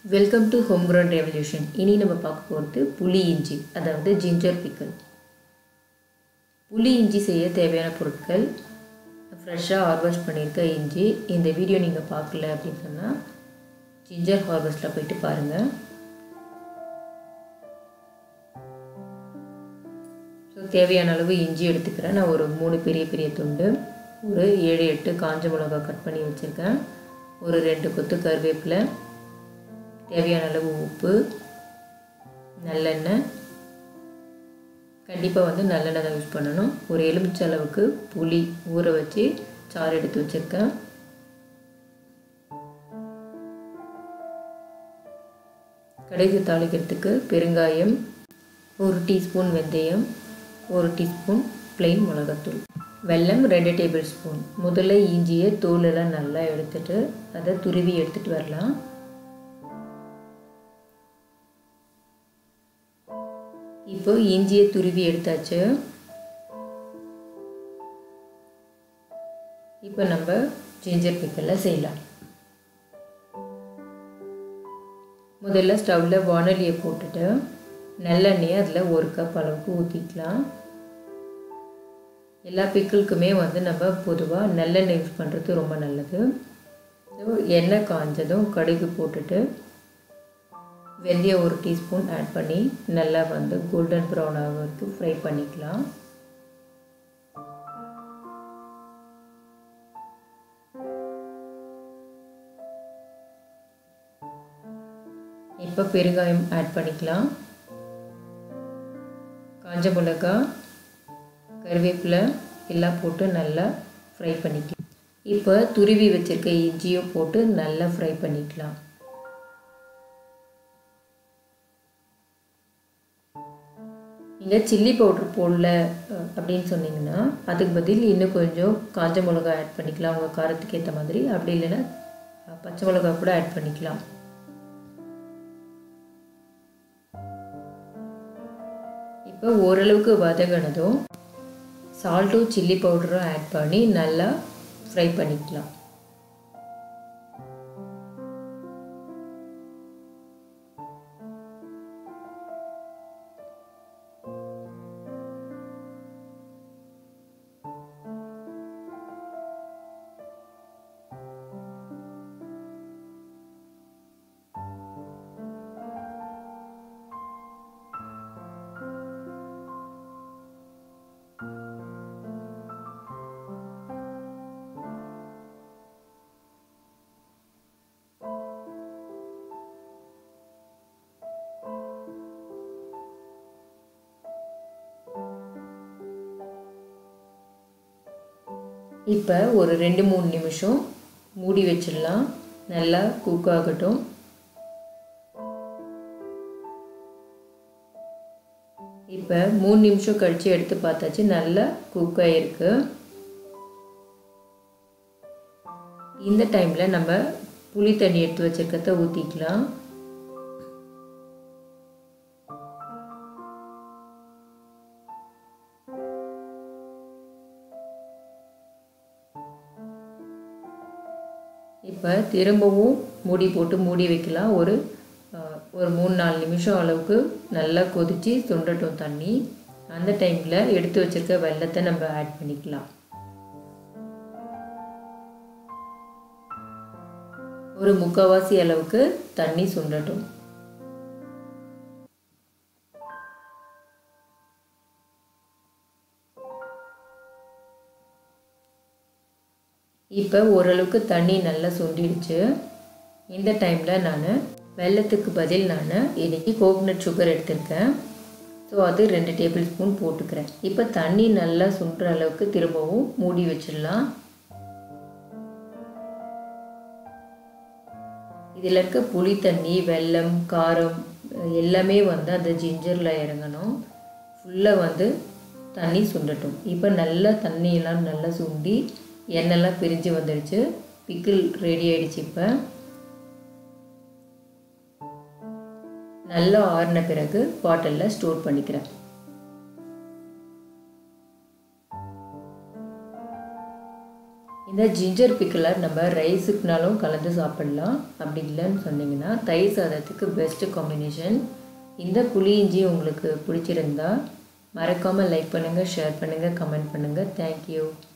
welcome to home ground revolution இனி நம்ம பார்க்க போகிறது புளி இஞ்சி அதாவது ஜிஞ்சர் பிக்கல் புளி இஞ்சி செய்ய தேவையான பொருட்கள் ஃப்ரெஷ்ஷாக ஹார்வெஸ்ட் பண்ணியிருக்க இஞ்சி இந்த வீடியோ நீங்கள் பார்க்கல அப்படின்னு சொன்னால் ஜிஞ்சர் ஹார்வெஸ்ட்டில் போயிட்டு பாருங்கள் ஸோ தேவையான அளவு இஞ்சி எடுத்துக்கிறேன் நான் ஒரு மூணு பெரிய பெரிய துண்டு ஒரு ஏழு எட்டு காஞ்ச மிளகா கட் பண்ணி வச்சுருக்கேன் ஒரு ரெண்டு கொத்து கருவேப்பிலை தேவையான அளவு உப்பு நல்லெண்ணெய் கண்டிப்பாக வந்து நல்லெண்ணெய் தான் யூஸ் பண்ணணும் ஒரு எலுமிச்சை அளவுக்கு புளி ஊற வச்சு சாறு எடுத்து வச்சுருக்கேன் கடுகு தாளிக்கிறதுக்கு பெருங்காயம் ஒரு டீஸ்பூன் வெந்தயம் ஒரு டீஸ்பூன் பிளெயின் மிளகாத்தூள் வெல்லம் ரெண்டு டேபிள் ஸ்பூன் முதல்ல இஞ்சியை தோலெல்லாம் நல்லா எடுத்துட்டு அதை துருவி எடுத்துகிட்டு வரலாம் இப்போ இஞ்சியை துருவி எடுத்தாச்சு இப்போ நம்ம ஜிஞ்சர் பிக்கெல்லாம் செய்யலாம் முதல்ல ஸ்டவ்வில் வானலியை போட்டுட்டு நல்லெண்ணெயை அதில் ஒரு கப் அளவுக்கு ஊற்றிக்கலாம் எல்லா பிக்கிளுக்குமே வந்து நம்ம பொதுவாக நல்லெண்ணெய் யூஸ் பண்ணுறது ரொம்ப நல்லது ஸோ எண்ணெய் காஞ்சதும் கடுகு போட்டுட்டு வெந்தயம் ஒரு டீஸ்பூன் ஆட் பண்ணி நல்லா வந்து கோல்டன் ப்ரௌன் ஆக வரைக்கும் ஃப்ரை பண்ணிக்கலாம் இப்போ பெருங்காயம் ஆட் பண்ணிக்கலாம் காஞ்ச மிளகா கருவேப்பிலை எல்லாம் போட்டு நல்லா ஃப்ரை பண்ணிக்கலாம் இப்போ துருவி வச்சுருக்க இஞ்சியும் போட்டு நல்லா ஃப்ரை பண்ணிக்கலாம் நீங்கள் சில்லி பவுட்ரு போடல அப்படின்னு சொன்னீங்கன்னா அதுக்கு பதில் இன்னும் கொஞ்சம் காஞ்ச மிளகா ஆட் பண்ணிக்கலாம் உங்கள் காரத்துக்கு ஏற்ற மாதிரி அப்படி இல்லைன்னா பச்சை மிளகா கூட ஆட் பண்ணிக்கலாம் இப்போ ஓரளவுக்கு வதங்கினதும் சால்ட்டும் சில்லி பவுடரும் ஆட் பண்ணி நல்லா ஃப்ரை பண்ணிக்கலாம் இப்போ ஒரு ரெண்டு மூணு நிமிஷம் மூடி வச்சிடலாம் நல்லா குக் ஆகட்டும் இப்போ மூணு நிமிஷம் கழித்து எடுத்து பார்த்தாச்சு நல்லா குக் ஆகிருக்கு இந்த டைமில் நம்ம புளி தண்ணி எடுத்து வச்சுருக்கிறத ஊற்றிக்கலாம் இப்போ திரும்பவும் மூடி போட்டு மூடி வைக்கலாம் ஒரு ஒரு மூணு நாலு நிமிஷம் அளவுக்கு நல்லா கொதித்து சுண்டட்டும் தண்ணி அந்த டைமில் எடுத்து வச்சுருக்க வெள்ளத்தை நம்ம ஆட் பண்ணிக்கலாம் ஒரு முக்கால்வாசி அளவுக்கு தண்ணி சுண்டட்டும் இப்போ ஓரளவுக்கு தண்ணி நல்லா சுண்டிடுச்சு இந்த டைமில் நான் வெள்ளத்துக்கு பதில் நான் இன்றைக்கி கோகனட் சுகர் எடுத்திருக்கேன் ஸோ அது ரெண்டு டேபிள் ஸ்பூன் போட்டுக்கிறேன் இப்போ தண்ணி நல்லா சுண்டுற அளவுக்கு திரும்பவும் மூடி வச்சிடலாம் இதில் இருக்க புளி தண்ணி வெல்லம் காரம் எல்லாமே வந்து அந்த ஜிஞ்சரில் இறங்கணும் ஃபுல்லாக வந்து தண்ணி சுண்டட்டும் இப்போ நல்லா தண்ணியெல்லாம் நல்லா சுண்டி எண்ணெய்லாம் பிரிஞ்சு வந்துடுச்சு பிக்கிள் ரெடி ஆகிடுச்சு இப்போ நல்லா ஆறின பிறகு பாட்டிலில் ஸ்டோர் பண்ணிக்கிறேன் இந்த ஜிஞ்சர் பிக்கிளை நம்ம ரைஸுக்குனாலும் கலந்து சாப்பிடலாம் அப்படி இல்லைன்னு சொன்னீங்கன்னா தயிர் சாதத்துக்கு பெஸ்ட்டு காம்பினேஷன் இந்த புளி இஞ்சி உங்களுக்கு பிடிச்சிருந்தா மறக்காமல் லைக் பண்ணுங்கள் ஷேர் பண்ணுங்கள் கமெண்ட் பண்ணுங்கள் தேங்க்யூ